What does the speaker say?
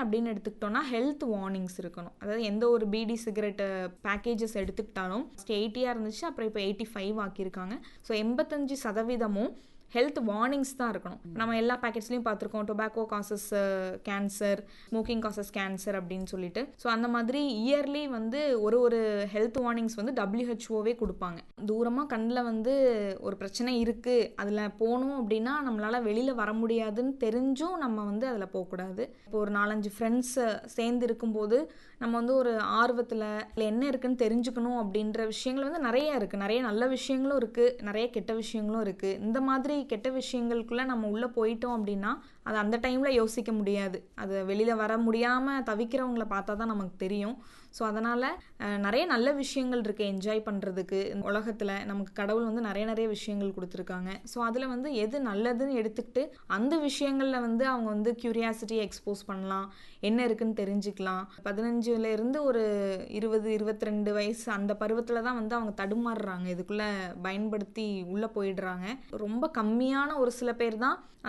அப்படின்னு எடுத்துக்கிட்டோம்னா health warnings இருக்கணும் அதாவது எந்த ஒரு பீடி சிகரெட் பேக்கேஜஸ் எடுத்துக்கிட்டாலும் எயிட்டியாக இருந்துச்சு அப்புறம் இப்போ எயிட்டி ஃபைவ் ஆக்கியிருக்காங்க ஸோ எண்பத்தஞ்சு சதவீதமும் ஹெல்த் வார்னிங்ஸ் தான் இருக்கணும் நம்ம எல்லா பேக்கெட்ஸ்லையும் பார்த்துருக்கோம் tobacco causes cancer smoking causes cancer அப்படின்னு சொல்லிட்டு ஸோ அந்த மாதிரி இயர்லி வந்து ஒரு ஒரு ஹெல்த் வார்னிங்ஸ் வந்து டபிள்யூஹெச்ஓவே கொடுப்பாங்க தூரமாக கண்ணில் வந்து ஒரு பிரச்சனை இருக்குது அதில் போகணும் அப்படின்னா நம்மளால் வெளியில் வர முடியாதுன்னு தெரிஞ்சும் நம்ம வந்து அதில் போகக்கூடாது இப்போ ஒரு நாலஞ்சு ஃப்ரெண்ட்ஸ் சேர்ந்து இருக்கும்போது நம்ம வந்து ஒரு ஆர்வத்தில் இல்லை என்ன இருக்குன்னு தெரிஞ்சுக்கணும் அப்படின்ற விஷயங்கள் வந்து நிறைய இருக்குது நிறைய நல்ல விஷயங்களும் இருக்குது நிறைய கெட்ட விஷயங்களும் இருக்குது இந்த மாதிரி கெட்ட விஷயங்களுக்குள்ளே நம்ம உள்ளே போயிட்டோம் அப்படின்னா அது அந்த டைமில் யோசிக்க முடியாது அது வெளியில் வர முடியாமல் தவிக்கிறவங்கள பார்த்தா தான் நமக்கு தெரியும் ஸோ அதனால் நிறைய நல்ல விஷயங்கள் இருக்குது என்ஜாய் பண்ணுறதுக்கு உலகத்தில் நமக்கு கடவுள் வந்து நிறைய நிறைய விஷயங்கள் கொடுத்துருக்காங்க ஸோ அதில் வந்து எது நல்லதுன்னு எடுத்துக்கிட்டு அந்த விஷயங்களில் வந்து அவங்க வந்து க்யூரியாசிட்டியை எக்ஸ்போஸ் பண்ணலாம் என்ன இருக்குன்னு தெரிஞ்சுக்கலாம் பதினஞ்சுலேருந்து ஒரு இருபது இருபத்தி ரெண்டு வயசு அந்த பருவத்தில் தான் வந்து அவங்க தடுமாறுறாங்க இதுக்குள்ளே பயன்படுத்தி உள்ளே போயிடுறாங்க ரொம்ப கம்மியான ஒரு சில பேர் தான்